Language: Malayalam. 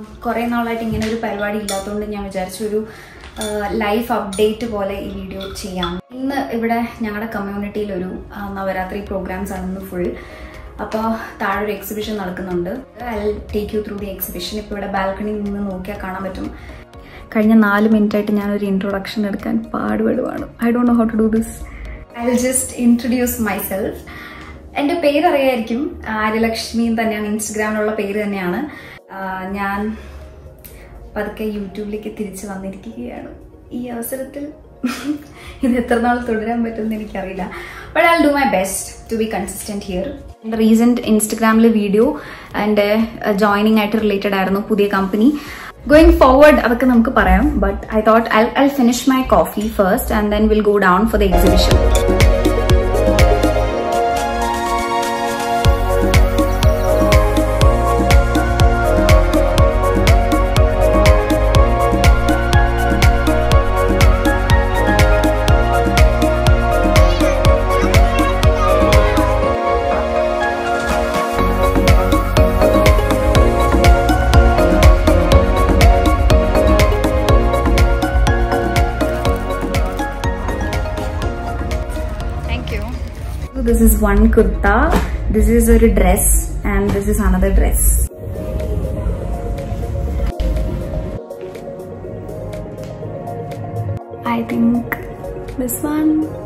കുറേ നാളായിട്ട് ഇങ്ങനെ ഒരു പരിപാടി ഇല്ലാത്തതുകൊണ്ട് ഞാൻ വിചാരിച്ചു ഒരു ലൈഫ് അപ്ഡേറ്റ് പോലെ ഈ വീഡിയോ ചെയ്യാം ഇന്ന് ഇവിടെ ഞങ്ങളുടെ കമ്മ്യൂണിറ്റിയിൽ ഒരു ആ, നവരാത്രി പ്രോഗ്രാംസ് ആണ് ഇന്ന് ഫുൾ അപ്പോൾ താഴെ ഒരു എക്സിബിഷൻ നടക്കുന്നുണ്ട് I take you through the exhibition ഇപ്പോൾ ഇവിടെ ബാൽക്കണിയിൽ നിന്ന് നോക്കിയാൽ കാണാൻ പറ്റും കഴിഞ്ഞ നാല് മിനിറ്റ് ആയിട്ട് ഞാനൊരു ഇൻട്രൊഡക്ഷൻ എടുക്കാൻ പാടുപെടുവാണ് I don't know how to do this I will just introduce myself എൻ്റെ പേര് അറിയായിരിക്കും ആര്യലക്ഷ്മി തന്നെയാണ് ഇൻസ്റ്റഗ്രാമിലുള്ള പേര് തന്നെയാണ് ആ, ഞാൻ പതുക്കെ യൂട്യൂബിലേക്ക് തിരിച്ചു വന്നിരിക്കുകയാണ് ഈ അവസരത്തിൽ ഇത് എത്ര നാൾ തുടരാൻ പറ്റുമെന്ന് എനിക്കറിയില്ല but I do my best to be consistent here എൻ്റെ റീസെൻറ്റ് ഇൻസ്റ്റഗ്രാമിലെ വീഡിയോ എൻ്റെ ജോയിനിങ് ആയിട്ട് റിലേറ്റഡ് ആയിരുന്നു പുതിയ കമ്പനി ഗോയിങ് ഫോർവേഡ് അതൊക്കെ നമുക്ക് പറയാം but I thought I I finish my coffee first and then will go down for the exhibition Thank you. So this is one kurta, this is a dress, and this is another dress. I think this one